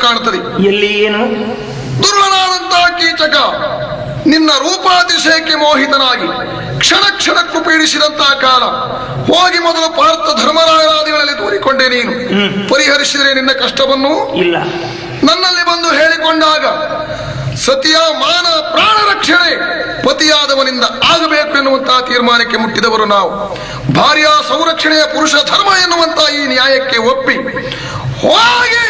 ಕಾಣ್ತದೆ ಎಲ್ಲಿ ಏನು ದುರ್ಲನಾದಂತಹ ಕೀಚಕ ನಿನ್ನ ರೂಪಾತಿಶಯಕ್ಕೆ ಮೋಹಿತನಾಗಿ ಕ್ಷಣ ಕ್ಷಣಕ್ಕೂ ಪೀಡಿಸಿದಂತಹ ಕಾಲ ಹೋಗಿ ಮೊದಲು ಪಾರ್ಥ ಧರ್ಮರಾಯರಾದಿಗಳಲ್ಲಿ ತೋರಿಕೊಂಡೆ ನೀನು ಪರಿಹರಿಸಿದರೆ ನಿನ್ನ ಕಷ್ಟವನ್ನು ಇಲ್ಲ ನನ್ನಲ್ಲಿ ಬಂದು ಹೇಳಿಕೊಂಡಾಗ ಸತಿಯ ಮಾನ ಪ್ರಾಣ ರಕ್ಷಣೆ ಪತಿಯಾದವನಿಂದ ಆಗಬೇಕು ಎನ್ನುವಂತಹ ತೀರ್ಮಾನಕ್ಕೆ ಮುಟ್ಟಿದವರು ನಾವು ಭಾರ್ಯ ಸಂರಕ್ಷಣೆಯ ಪುರುಷ ಧರ್ಮ ಎನ್ನುವಂತಹ ಈ ನ್ಯಾಯಕ್ಕೆ ಒಪ್ಪಿ ಹೋಗಿ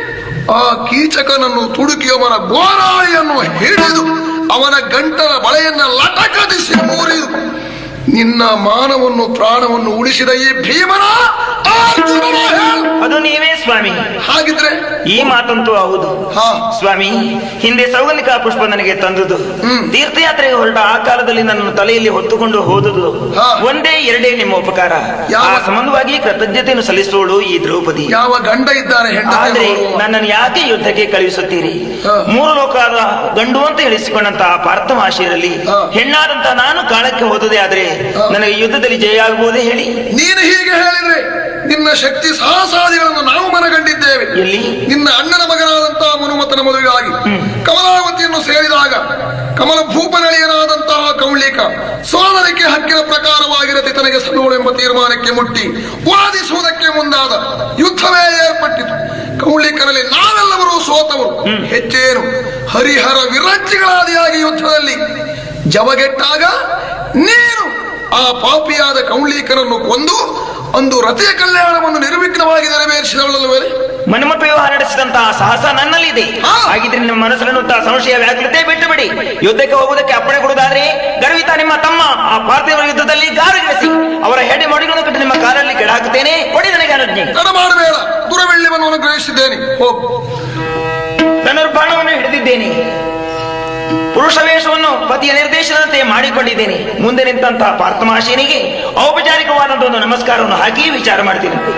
ಆ ಕೀಚಕನನ್ನು ತುಡುಕಿಯವನ ಗೋರಾಳಿಯನ್ನು ಹಿಡಿದು ಅವನ ಗಂಟಲ ಬಳೆಯನ್ನ ಲಟಕದಿಸಿ ಮುರಿದು ನಿನ್ನ ಮಾನವನ್ನು ಪ್ರಾಣವನ್ನು ಉಳಿಸಿದ ಈ ಭೀಮನ ಅರ್ಜುನನ ಹೇಳು. ಅದು ನೀವೇ ಸ್ವಾಮಿ ಹಾಗಿದ್ರೆ ಈ ಮಾತಂತೂ ಹೌದು ಹಾ ಸ್ವಾಮಿ ಹಿಂದೆ ಸೌಗನಿಕಾ ಪುಷ್ಪ ನನಗೆ ತಂದುದು ಹ್ಮ್. ತೀರ್ಥಯಾತ್ರೆಗೆ ಹೊರಟ ಆ ಕಾಲದಲ್ಲಿ ನನ್ನನ್ನು ತಲೆಯಲ್ಲಿ ಹೊತ್ತುಕೊಂಡು ಹೋದುದು ಹಾ. ಒಂದೇ ಎರಡೇ ನಿಮ್ಮ ಉಪಕಾರ ಯಾವ- ಆ ಸಂಬಂಧವಾಗಿ ಕೃತಜ್ಞತೆಯನ್ನು ಸಲ್ಲಿಸುವಳು ಈ ದ್ರೌಪದಿ ಯಾವ ಗಂಡ ಇದ್ದಾನೆ ಆದ್ರೆ ಹೆಂಡತಿ ನನ್ನನ್ನು ಯಾಕೆ ಯುದ್ಧಕ್ಕೆ ಕಳುಹಿಸುತ್ತೀರಿ ಹಾ. ಮೂರು ಲೋಕದ ಗಂಡು ಅಂತ ಹೇಳಿಸಿಕೊಂಡಂತಹ ಪಾರ್ಥಮಾಶಿಯಲ್ಲಿ ಹಾ. ಹೆಣ್ಣಾದಂತ ನಾನು ಕಾಲಕ್ಕೆ ಹೋದದೇ ಆದ್ರೆ ಹಾ. ನನಗೆ ಯುದ್ಧದಲ್ಲಿ ಜಯ ಆಗಬಹುದೇ ಹೇಳಿ ನೀನು ಹೀಗೆ ಹೇಳಿದ್ರೆ ನಿನ್ನ ಶಕ್ತಿ ಸಾಹಸಾದಿಗಳನ್ನು ನಾವು ಮನಗಂಡಿದ್ದೇವೆ ಎಲ್ಲಿ ನಿನ್ನ ಅಣ್ಣನ ಮಗನಾದಂತಹ ಮನುಮತನ ಮದುವೆಗಾಗಿ ಕಮಲಾವತಿಯನ್ನು ಸೇರಿದಾಗ ಕಮಲ ಭೂಪನಳಿಯನಾದಂತಹ ಕೌಳಿಕ ಸೋದರಿಕೆ ಹಕ್ಕಿನ ಪ್ರಕಾರವಾಗಿರತಿ ತನಗೆ ಸಲ್ಲೋಳು ಎಂಬ ತೀರ್ಮಾನಕ್ಕೆ ಮುಟ್ಟಿ ವಾದಿಸುವುದಕ್ಕೆ ಮುಂದಾದ ಯುದ್ಧವೇ ಏರ್ಪಟ್ಟಿತು ಕೌಳಿಕನಲ್ಲಿ ನಾವೆಲ್ಲರೂ ಸೋತವರು ಹೆಚ್ಚೇನು ಹರಿಹರ ವಿರಜ್ಜಿಗಳಾದಿಯಾಗಿ ಯುದ್ಧದಲ್ಲಿ ಜವಗೆಟ್ಟಾಗ ನೀನು ಆ ಪಾಪಿಯಾದ ಕೌಳಿಕನನ್ನು ಕೊಂದು ಅಂದು ರಥೆಯ ಕಲ್ಯಾಣವನ್ನು ನಿರ್ವಿಘ್ನವಾಗಿ ನೆರವೇರಿಸಿದವಳಲ್ಲವೇ ಮನ್ಮಥ ವ್ಯವಹಾರ ನಡೆಸಿದಂತಹ ಸಾಹಸ ನನ್ನಲ್ಲಿದೆ ಹಾ. ಹಾಗಿದ್ರೆ ನಿಮ್ಮ ಮನಸ್ಸಲ್ಲಿರುವಂತಹ ಸಂಶಯ ವ್ಯಾಕುಲತೆ ಬಿಟ್ಟು ಬಿಡಿ ಯುದ್ಧಕ್ಕೆ ಹೋಗುವುದಕ್ಕೆ ಅಪ್ಪಣೆ ಕೊಡುವುದಾದ್ರೆ ಗರ್ವಿತ ನಿಮ್ಮ ತಮ್ಮ ಆ ಪಾರ್ಥಿವ ಯುದ್ಧದಲ್ಲಿ ಗಾರುಗಿಳಿಸಿ ಅವರ ಹೆಡೆ ಮಡಿಗಳನ್ನು ಕಟ್ಟಿ ನಿಮ್ಮ ಕಾರಲ್ಲಿ ಕೆಡಹಾಕುತ್ತೇನೆ ಕೊಡಿ ನನಗೆ ಅನುಜ್ಞೆ ತಡ ಮಾಡಬೇಡ ದುರವೆಳ್ಳಿವನ್ನು ಅನುಗ್ರಹಿಸಿದ್ದೇನೆ ಹೋಗು ಧನುರ್ಬಾಣವನ್ನು ಹಿಡಿದಿದ್ದೇನೆ ಪುರುಷ ವೇಷವನ್ನು ಪತಿಯ ನಿರ್ದೇಶನದಂತೆ ಮಾಡಿಕೊಂಡಿದ್ದೇನೆ ಮುಂದೆ ನಿಂತಹ ಪಾರ್ಥಮಾಶಿನಿಗೆ ಔಪಚಾರಿಕವಾದಂತಹ ಒಂದು ನಮಸ್ಕಾರವನ್ನು ಹಾಕಿ ವಿಚಾರ ಮಾಡ್ತೀನಿ